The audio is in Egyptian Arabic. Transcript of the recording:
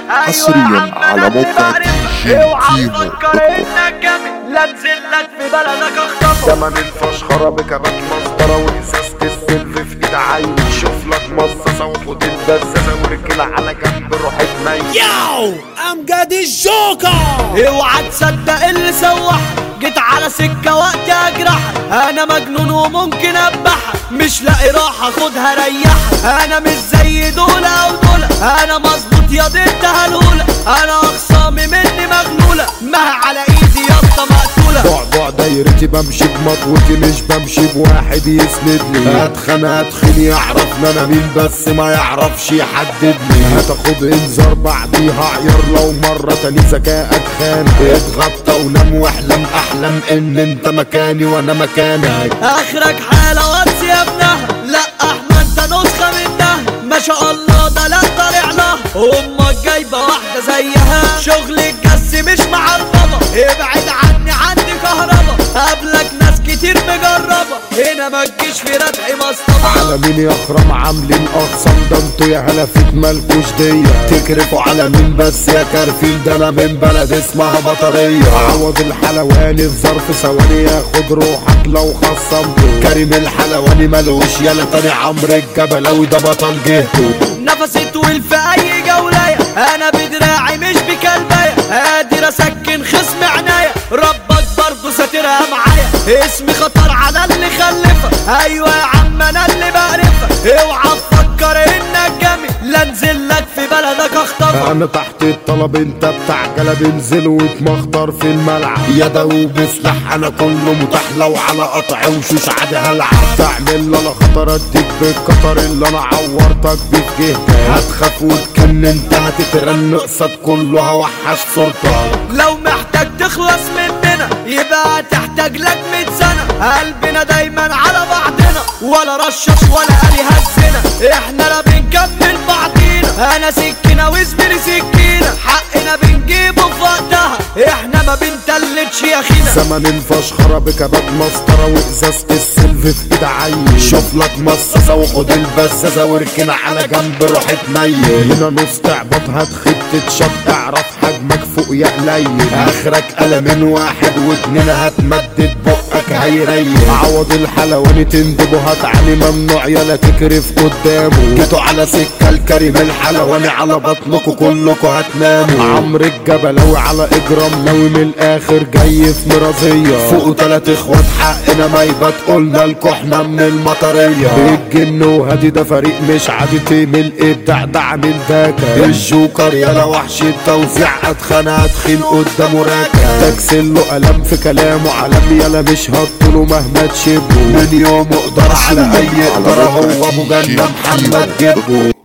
حصريا على موقع دي اوعى جي تفكر كيمو انك جامد لا انزل لك في بلدك اخطفك زمن الفشخرة بكبات مسطرة وإزازة السلف في إيد عين شوف لك مصاصة وخد البزازة وركل على جنب روح اتنين ياو امجد الجوكر اوعى تصدق اللي سوح جيت على سكة وقت اجرحك انا مجنون وممكن ابحك مش لاقي راحة خدها ريحك انا مش زي دول او دول انا مظبوط يا ضد هلولة انا اخصامي مني مغلولة ما على ايدي يافطة مقتولة بعبع دايرتي بمشي بمطوتي مش بمشي بواحد يسند لي اتخن اتخن يعرفنا انا مين بس ما يعرفش يحددني هتاخد انذار بعديها عيار لو مرة تاني ذكائك خان اتغطى ونام واحلم احلم ان انت مكاني وانا مكانك اخرك حالة واتس يا ابنها لا احمد انت نسخة منها ما شاء الله ده لا طالع لها امك جايبة واحدة زيها شغل الجس مش معربة ابعد عني عندي كهربا قبلك ناس كتير مجربة هنا ما تجيش في ردح مصطبة على مين يا اخرام عاملين اقسام ده انتوا يا هلافيت مالكوش دية تكرفوا على مين بس يا كارفين ده انا من بلد اسمها بطرية عوض الحلواني في ظرف ثواني ياخد روحك لو خصمته كريم الحلواني ملوش يالا تاني عمرو الجبلاوي ده بطل جهته نفسي طويل في اي جولاية انا بدراعي مش بكلباية قادر اسكن خصم عناية ربك برضه ساترها معايا اسمي خطر على اللي خلفك ايوه يا عم انا اللي بعرفك اوعى تفكر انك جامد لا انزل لك في بلدك اخطفك انا تحت الطلب انت بتاع جلب انزل واتمخطر في الملعب يا دوب سلاح انا كله متاح لو على قطع وشوش عادي هلعب تعمل لا خطر اديك بالقطر اللي انا عورتك بجهتك هتخاف وتكن انت هتترن قصاد كله هوحش صورتك لو محتاج تخلص مننا يبقى تحتاج لك 100 سنة قلبنا دايما على بعضنا ولا رشش ولا قالي هزنا احنا لا بنكمل بعضينا انا سكينة وزميلي سكينة حقنا بنجيبه في وقتها احنا ما بنتلتش يا خينا زمن الفشخرة بكبات مسطرة وإزازة السلف في إيد عيل شوف لك مصاصة وخد البزازة واركن على جنب روح اتنيل هنا نص تعبط هتخد تتشط اعرف حجمك فوق يا قليل آخرك قلمين واحد واتنين هتمدد بقك هيريل عوض الحلواني تندبه هتعلي ممنوع يلا تكرف قدامه جيتوا على سكة الكريم الحلواني على بطنكوا كلكوا هتناموا عمرو الجبلاوي على اجرام ناوي من الاخر جاي في مرازية فوق تلات اخوات حقنا ما يبقى قلنا لكوا احنا من المطرية الجن وهادي ده فريق مش عادي تيم الابداع ده عامل داكا الجوكر يلا وحش التوزيع اتخن هتخين قدامه راكا تكسل له قلم في كلامه علم يلا مش هطله مهما تشبه من يوم اقدر على اي اقدر هو ابو جنة محمد جبه